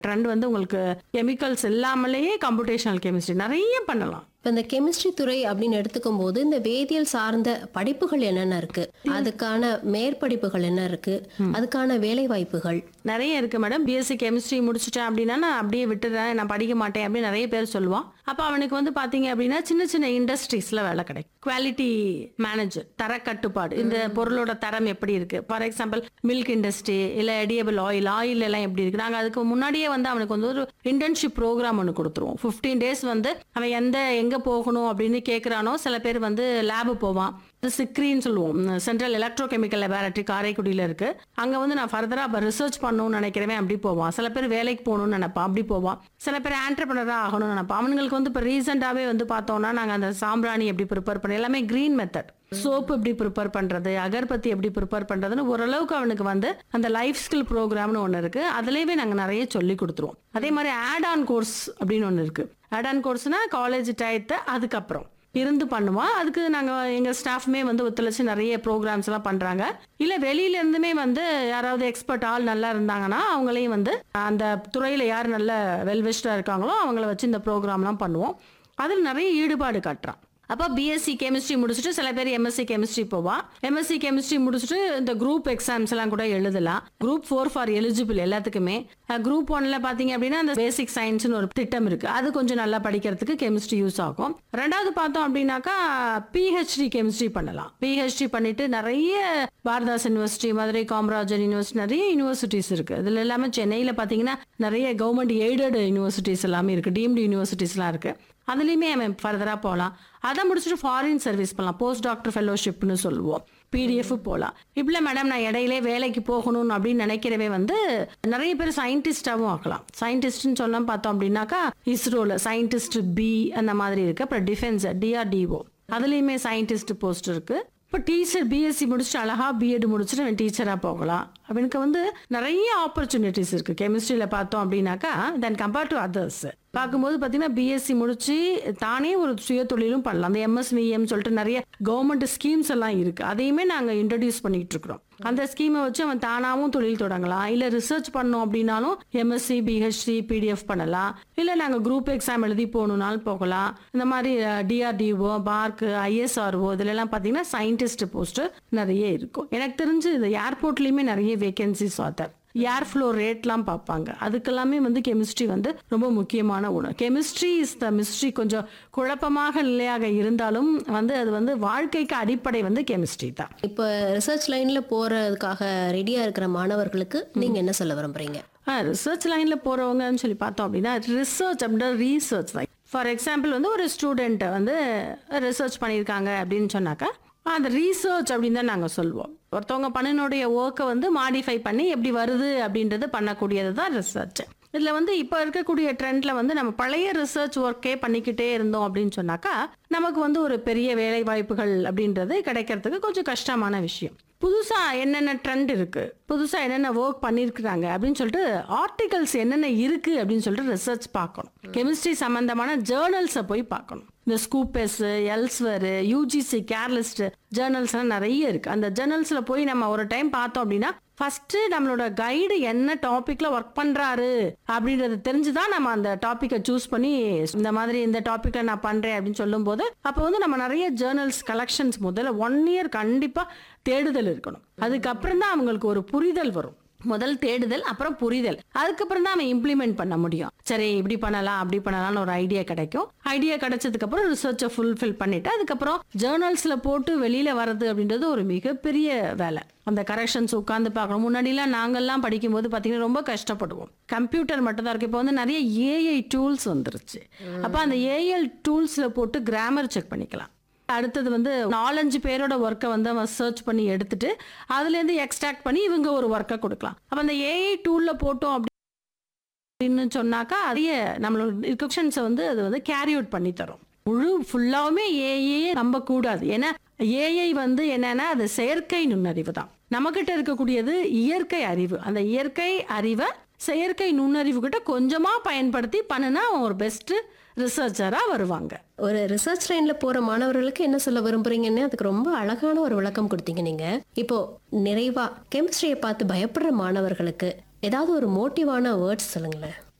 trend வந்து உங்களுக்கு chemicals இல்லாமலேயே கம்ப்யூட்டேஷனல் கெமிஸ்ட்ரி நிறைய பண்ணலாம் இப்போ இந்த கெமிஸ்ட்ரி துறை அப்படின்னு எடுத்துக்கும் போது இந்த வேதியியல் சார்ந்த படிப்புகள் என்னென்ன இருக்கு அதுக்கான மேற்படிப்புகள் என்ன இருக்கு அதுக்கான வேலை வாய்ப்புகள் நிறைய இருக்கு மேடம் பிஎஸ்சி கெமிஸ்ட்ரி முடிச்சிட்டேன் அப்படின்னா நான் அப்படியே விட்டுறேன் நான் படிக்க மாட்டேன் அப்படின்னு நிறைய பேர் சொல்லுவான் அப்போ அவனுக்கு வந்து பாத்தீங்க அப்படின்னா சின்ன சின்ன இண்டஸ்ட்ரீஸ்ல வேலை கிடைக்கும் குவாலிட்டி மேனேஜர் தர கட்டுப்பாடு இந்த பொருளோட தரம் எப்படி இருக்கு ஃபார் எக்ஸாம்பிள் மில்க் இண்டஸ்ட்ரி இல்ல எடியபிள் ஆயில் ஆயில் எல்லாம் எப்படி இருக்கு நாங்க அதுக்கு முன்னாடியே வந்து அவனுக்கு வந்து ஒரு இன்டர்ன்ஷிப் ப்ரோக்ராம் ஒன்று கொடுத்துருவோம் 15 டேஸ் வந்து அவன் எந்த எங்க போகணும் அப்படின்னு கேட்குறானோ சில பேர் வந்து லேபு போவான் சிக்ரின்னு சொல்லுவோம் சென்ட்ரல் எலக்ட்ரோ கெமிக்கல் லெபார்டரி காரைக்குடியில் இருக்கு அங்க வந்து நான் ஃபர்தரா ரிசர்ச் பண்ணணும்னு நினைக்கிறவன் அப்படி போவான் சில பேர் வேலைக்கு போகணும்னு நினைப்பான் அப்படி போவான் சில பேர் ஆண்டர்பனரா ஆகணும்னு நினைப்பான் அவனுங்களுக்கு வந்து இப்போ ரீசெண்டாவே வந்து பார்த்தோம்னா நாங்க அந்த சாம்பிராணி எப்படி ப்ரிப்பேர் பண்ணி எல்லாமே கிரீன் மெத்தட் சோப்பு எப்படி ப்ரிப்பேர் பண்றது அகர்பத்தி எப்படி ப்ரிப்பேர் பண்றதுன்னு ஓரளவுக்கு அவனுக்கு வந்து அந்த லைஃப் ஸ்கில் ப்ரோக்ராம்னு ஒன்று இருக்கு அதுலயே நாங்க நிறைய சொல்லி கொடுத்துருவோம் அதே மாதிரி ஆட் ஆன் கோர்ஸ் அப்படின்னு ஒன்று இருக்கு ஆட் ஆன் கோர்ஸ்னா காலேஜ் டயத்தை அதுக்கப்புறம் இருந்து பண்ணுவோம் அதுக்கு நாங்க எங்க ஸ்டாஃப்மே வந்து ஒத்துழைச்சு நிறைய ப்ரோக்ராம்ஸ் எல்லாம் பண்றாங்க இல்ல வெளியில இருந்துமே வந்து யாராவது எக்ஸ்பர்ட் ஆள் நல்லா இருந்தாங்கன்னா அவங்களையும் வந்து அந்த துறையில யார் நல்ல வெல்விஷ்டா இருக்காங்களோ அவங்கள வச்சு இந்த ப்ரோக்ராம்லாம் பண்ணுவோம் அதில் நிறைய ஈடுபாடு காட்டுறான் அப்போ பிஎஸ்சி கெமிஸ்ட்ரி முடிச்சுட்டு சில பேர் எம்எஸ்சி கெமிஸ்ட்ரி போவான் எம்எஸ்சி கெமிஸ்ட்ரி முடிச்சுட்டு இந்த குரூப் எக்ஸாம்ஸ் எல்லாம் கூட எழுதலாம் குரூப் ஃபோர் ஃபார் எலிஜிபிள் எல்லாத்துக்குமே குரூப் ஒன்ல பாத்தீங்க அப்படின்னா அந்த பேசிக் சயின்ஸ்னு ஒரு திட்டம் இருக்கு அது கொஞ்சம் நல்லா படிக்கிறதுக்கு கெமிஸ்ட்ரி யூஸ் ஆகும் ரெண்டாவது பார்த்தோம் அப்படின்னாக்கா பிஹெச்டி கெமிஸ்ட்ரி பண்ணலாம் பிஹெச்டி பண்ணிட்டு நிறைய பாரதாஸ் யூனிவர்சிட்டி மதுரை காமராஜர் யூனிவர்சிட்டி நிறைய யூனிவர்சிட்டிஸ் இருக்கு இதுல எல்லாமே சென்னையில பாத்தீங்கன்னா நிறைய கவர்மெண்ட் எய்டட் யூனிவர்சிட்டிஸ் எல்லாமே இருக்கு டீம்டு யூனிவர்சிட்டிஸ்லாம் இருக்கு அதுலேயுமே அவன் ஃபர்தராக போகலாம் அதை முடிச்சுட்டு ஃபாரின் சர்வீஸ் பண்ணலாம் போஸ்ட் டாக்டர் ஃபெலோஷிப்னு சொல்லுவோம் பிடிஎஃப் போகலாம் இப்படி மேடம் நான் இடையிலே வேலைக்கு போகணும் அப்படின்னு நினைக்கிறவே வந்து நிறைய பேர் சயின்டிஸ்டாகவும் ஆக்கலாம் சயின்டிஸ்ட்னு சொன்னா பார்த்தோம் அப்படின்னாக்கா இஸ்ரோல சயின்டிஸ்ட் பி அந்த மாதிரி இருக்கு அப்புறம் டிஃபென்ஸ் டிஆர்டிஓ அதுலேயுமே சயின்டிஸ்ட் போஸ்ட் இருக்கு இப்போ டீச்சர் பிஎஸ்சி முடிச்சுட்டு அழகா பிஎட் முடிச்சுட்டு அவன் டீச்சராக போகலாம் அவனுக்கு வந்து நிறைய ஆப்பர்ச்சுனிட்டிஸ் இருக்கு கெமிஸ்ட்ரியில் பார்த்தோம் அப்படின்னாக்கா தென் கம்பேர் டு அதர்ஸ் பார்க்கும்போது பார்த்தீங்கன்னா பிஎஸ்சி முடிச்சு தானே ஒரு சுய தொழிலும் பண்ணலாம் அந்த எம்எஸ்விஎம் சொல்லிட்டு நிறைய கவர்மெண்ட் ஸ்கீம்ஸ் எல்லாம் இருக்கு அதையுமே நாங்கள் இன்ட்ரடியூஸ் பண்ணிட்டு இருக்கிறோம் அந்த ஸ்கீமை வச்சு அவன் தானாவும் தொழில் தொடங்கலாம் இல்லை ரிசர்ச் பண்ணோம் அப்படின்னாலும் எம்எஸ்சி பிஹெச்டி பிடிஎஃப் பண்ணலாம் இல்லை நாங்கள் குரூப் எக்ஸாம் எழுதி போகணுன்னாலும் போகலாம் இந்த மாதிரி டிஆர்டிஓ பார்க் ஐஎஸ்ஆர்ஓ இதுலலாம் பார்த்தீங்கன்னா சயின்டிஸ்ட் போஸ்ட் நிறைய இருக்கும் எனக்கு தெரிஞ்சு இது ஏர்போர்ட்லேயுமே நிறைய வேகன்சிஸ் ஆத்தர் ஏர் ஃப்ளோ ரேட்லாம் பார்ப்பாங்க அதுக்கெல்லாமே வந்து கெமிஸ்ட்ரி வந்து ரொம்ப முக்கியமான ஒன்று கெமிஸ்ட்ரி இஸ் த மிஸ்ட்ரி கொஞ்சம் குழப்பமாக நிலையாக இருந்தாலும் வந்து அது வந்து வாழ்க்கைக்கு அடிப்படை வந்து கெமிஸ்ட்ரி தான் இப்போ ரிசர்ச் லைன்ல போறதுக்காக ரெடியா இருக்கிற மாணவர்களுக்கு நீங்க என்ன சொல்ல விரும்புறீங்க ரிசர்ச் லைனில் போகிறவங்கன்னு சொல்லி பார்த்தோம் அப்படின்னா ரிசர்ச் அப்படின்ற ரீசர்ச் தான் ஃபார் எக்ஸாம்பிள் வந்து ஒரு ஸ்டூடெண்ட்டை வந்து ரிசர்ச் பண்ணியிருக்காங்க அப்படின்னு சொன்னாக்கா அந்த ரீசர்ச் அப்படின்னு தான் நாங்கள் சொல்லுவோம் ஒருத்தவங்க பண்ணினுடைய ஒர்க்கை வந்து மாடிஃபை பண்ணி எப்படி வருது அப்படின்றது பண்ணக்கூடியது தான் ரிசர்ச் இதில் வந்து இப்போ இருக்கக்கூடிய ட்ரெண்டில் வந்து நம்ம பழைய ரிசர்ச் ஒர்க்கே பண்ணிக்கிட்டே இருந்தோம் அப்படின்னு சொன்னாக்கா நமக்கு வந்து ஒரு பெரிய வேலை வாய்ப்புகள் அப்படின்றது கிடைக்கிறதுக்கு கொஞ்சம் கஷ்டமான விஷயம் புதுசா என்னென்ன ட்ரெண்ட் இருக்கு புதுசா என்னென்ன ஒர்க் பண்ணியிருக்கிறாங்க அப்படின்னு சொல்லிட்டு ஆர்டிகல்ஸ் என்னென்ன இருக்கு அப்படின்னு சொல்லிட்டு ரிசர்ச் பார்க்கணும் கெமிஸ்ட்ரி சம்பந்தமான ஜேர்னல்ஸை போய் பார்க்கணும் இந்த ஸ்கூப்பஸ் எல்ஸ்வர் யூஜிசி கேர்லிஸ்ட் ஜேர்னல்ஸ் எல்லாம் நிறைய இருக்கு அந்த ஜேர்னல்ஸ்ல போய் நம்ம ஒரு டைம் பார்த்தோம் அப்படின்னா ஃபர்ஸ்ட் நம்மளோட கைடு என்ன டாபிக்ல ஒர்க் பண்றாரு அப்படின்றது தெரிஞ்சுதான் நம்ம அந்த டாபிக்கை சூஸ் பண்ணி இந்த மாதிரி இந்த டாபிக்ல நான் பண்றேன் அப்படின்னு சொல்லும்போது அப்போ வந்து நம்ம நிறைய ஜேர்னல்ஸ் கலெக்ஷன்ஸ் முதல்ல ஒன் இயர் கண்டிப்பா தேடுதல் இருக்கணும் அதுக்கப்புறம் தான் அவங்களுக்கு ஒரு புரிதல் வரும் முதல் தேடுதல் அப்புறம் புரிதல் அதுக்கப்புறம் தான் அவன் இம்ப்ளிமெண்ட் பண்ண முடியும் சரி இப்படி பண்ணலாம் அப்படி பண்ணலாம்னு ஒரு ஐடியா கிடைக்கும் ஐடியா கிடைச்சதுக்கு அப்புறம் ரிசர்ச்சை ஃபுல்ஃபில் பண்ணிட்டு அதுக்கப்புறம் ஜேர்னல்ஸ்ல போட்டு வெளியில வர்றது அப்படின்றது ஒரு மிகப்பெரிய வேலை அந்த கரெக்ஷன்ஸ் உட்காந்து பார்க்கணும் முன்னாடிலாம் நாங்கெல்லாம் படிக்கும்போது பார்த்தீங்கன்னா ரொம்ப கஷ்டப்படுவோம் கம்ப்யூட்டர் மட்டும் தான் இருக்கு இப்போ வந்து நிறைய ஏஐ டூல்ஸ் வந்துருச்சு அப்போ அந்த ஏஐ டூல்ஸ்ல போட்டு கிராமர் செக் பண்ணிக்கலாம் அடுத்தது வந்து நாலஞ்சு பேரோட ஒர்க்கை வந்து அவன் சர்ச் பண்ணி எடுத்துட்டு அதுலேருந்து எக்ஸ்ட்ராக்ட் பண்ணி இவங்க ஒரு ஒர்க்கை கொடுக்கலாம் அப்போ அந்த ஏஐ டூலில் போட்டோம் அப்படின்னு சொன்னாக்கா அதைய நம்மளோட கொஷன்ஸை வந்து அது வந்து கேரி அவுட் பண்ணி தரும் முழு ஃபுல்லாவுமே ஏஐயே நம்பக்கூடாது ஏன்னா ஏஐ வந்து என்னன்னா அது செயற்கை நுண்ணறிவு தான் நம்மக்கிட்ட இருக்கக்கூடியது இயற்கை அறிவு அந்த இயற்கை அறிவை செயற்கை நுண்ணறிவு கிட்ட கொஞ்சமா பயன்படுத்தி பண்ணுனா அவன் ஒரு பெஸ்ட் ரிசர்ச்சரா வருவாங்க ஒரு ரிசர்ச் லைன்ல போற மாணவர்களுக்கு என்ன சொல்ல விரும்புறீங்கன்னு அதுக்கு ரொம்ப அழகான ஒரு விளக்கம் கொடுத்தீங்க நீங்க இப்போ நிறைவா கெமிஸ்ட்ரியை பார்த்து பயப்படுற மாணவர்களுக்கு ஏதாவது ஒரு மோட்டிவான வேர்ட்ஸ் சொல்லுங்களேன்